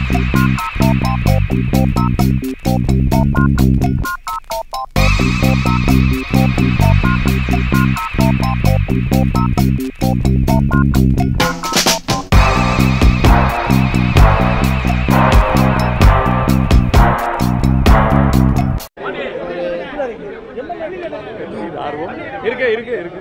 இருக்கு இருக்கு இருக்கு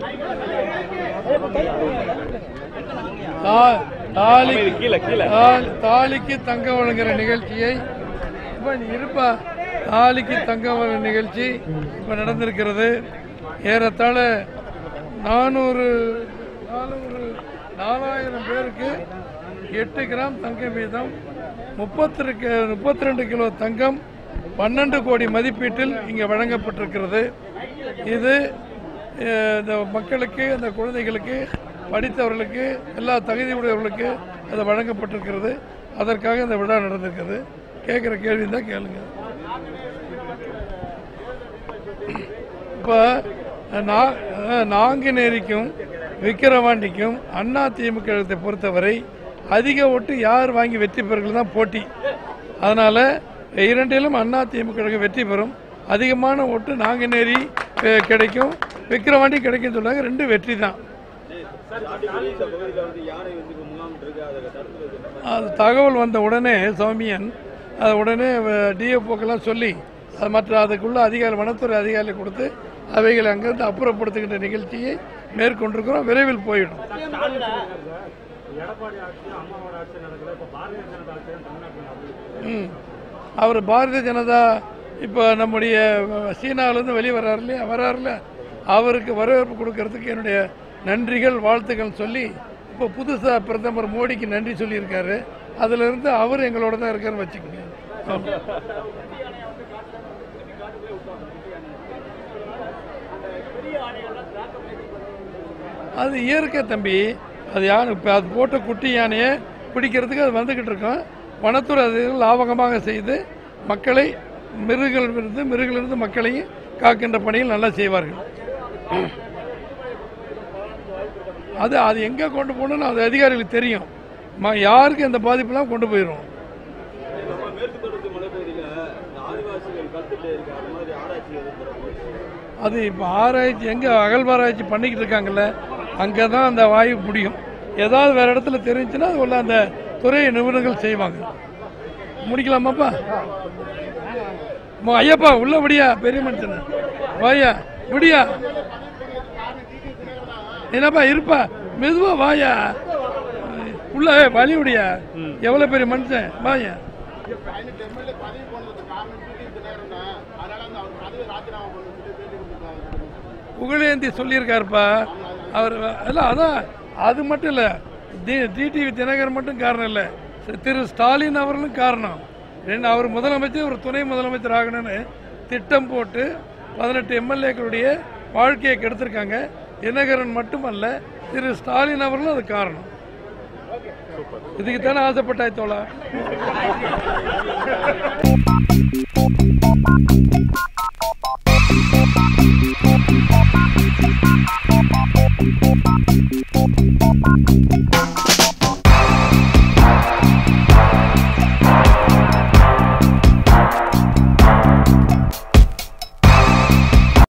தா- தாலி கீழே கீழே தாலி- தாலிக்கு தங்கம் வழங்குற நிகழ்ச்சியை இப்ப நீ இருப்பா தாலிக்கு தங்கம் வழங்குற நிகழ்ச்சி இப்ப நடந்திருக்கிறது ஏறத்தாழ நானூறு நானூறு நாலாயிரம் பேருக்கு எட்டு கிராம் தங்கம் வீதம் முப்பத்தி முப்பத்தி ரெண்டு கிலோ தங்கம் பன்னெண்டு கோடி மதிப்பீட்டில் இங்கே வழங்கப்பட்டிருக்கிறது இது அஹ், இந்த மக்களுக்கு இந்த குழந்தைகளுக்கு படித்தவர்களுக்கு எல்லா தகுதி உடையவர்களுக்கு அது வழங்கப்பட்டிருக்கிறது அதற்காக இந்த விழா நடந்திருக்கிறது கேட்குற கேள்வி தான் கேளுங்க இப்போ நா- அஹ், நாங்குநேரிக்கும் விக்கிரவாண்டிக்கும் அண்ணா திமுக பொறுத்தவரை அதிக ஓட்டு யார் வாங்கி வெற்றி பெறுகிறது தான் போட்டி அதனால் இரண்டிலும் அண்ணா திமுக வெற்றி பெறும் அதிகமான ஓட்டு நாங்குநேரி அஹ், கிடைக்கும் விக்கிரவாண்டி கிடைக்கும் சொன்னாங்க ரெண்டு வெற்றி தான் அது தகவல் வந்த உடனே சௌமியன் அது உடனே டிஎஃப்ஓக்கெல்லாம் சொல்லி அது மற்ற அதுக்குள்ள அதிகாரி வனத்துறை அதிகாரிகளை கொடுத்து அவைகளை அங்கிருந்து அப்புறப்படுத்துகின்ற நிகழ்ச்சியை மேற்கொண்டிருக்கிறோம் விரைவில் போயிடும் ம் அவர் பாரதிய ஜனதா இப்போ நம்முடைய சீனாவிலேருந்து வெளியே வர்றாரு இல்லையா வர்றாருல அவருக்கு வரவேற்பு கொடுக்கறதுக்கு என்னுடைய நன்றிகள் வாழ்த்துக்கள் சொல்லி இப்போ புதுசாக பிரதமர் மோடிக்கு நன்றி சொல்லியிருக்காரு அதிலிருந்து அவர் எங்களோட தான் இருக்காருன்னு வச்சுக்கோங்க ஆமா. அது இயற்கை தம்பி அது யானை இப்போ அது போட்ட குட்டி யானையை பிடிக்கிறதுக்கு அது வந்துக்கிட்டு இருக்கோம் வனத்துறை அதிகாரிகள் லாபகமாக செய்து மக்களை மிருகங்களிலிருந்து மிருகங்களிலிருந்து மக்களையும் காக்கின்ற பணியில் நல்லா செய்வார்கள் அது அது எங்கே கொண்டு போகணும்னு அது அதிகாரிகளுக்கு தெரியும் ம யாருக்கு இந்த பாதிப்பெல்லாம் கொண்டு போயிடும் அது இப்போ ஆராய்ச்சி எங்கே அகழ்வாராய்ச்சி பண்ணிக்கிட்டு இருக்காங்கல்ல அங்கே தான் அந்த வாயு முடியும் ஏதாவது வேறு இடத்துல தெரிஞ்சுன்னா அது உள்ள அந்த துறை நிபுணர்கள் செய்வாங்க முடிக்கலாமாப்பா மோ, ஐயப்பா உள்ள விடியா பெரிய மனுஷன் வாயா விடியா என்னப்பா இருப்பா மெதுவா வாயா உள்ள ஏய், வழி விடியா எவ்வளவு பெரிய மனுஷன் வாயா புகழேந்தி சொல்லியிருக்காருப்பா அவர் இல்லை அதான் அது மட்டும் இல்லை டி டிடிவி தினகரன் மட்டும் காரணம் இல்லை திரு ஸ்டாலின் அவர்களும் காரணம் ரெண்டு அவர் முதலமைச்சர் ஒரு துணை முதலமைச்சர் ஆகணும்னு திட்டம் போட்டு பதினெட்டு எம்எல்ஏக்களுடைய வாழ்க்கையை கெடுத்திருக்காங்க தினகரன் மட்டுமல்ல திரு ஸ்டாலின் அவர்களும் அது காரணம் இதுக்கு தானே ஆசைப்பட்டாய் தோழா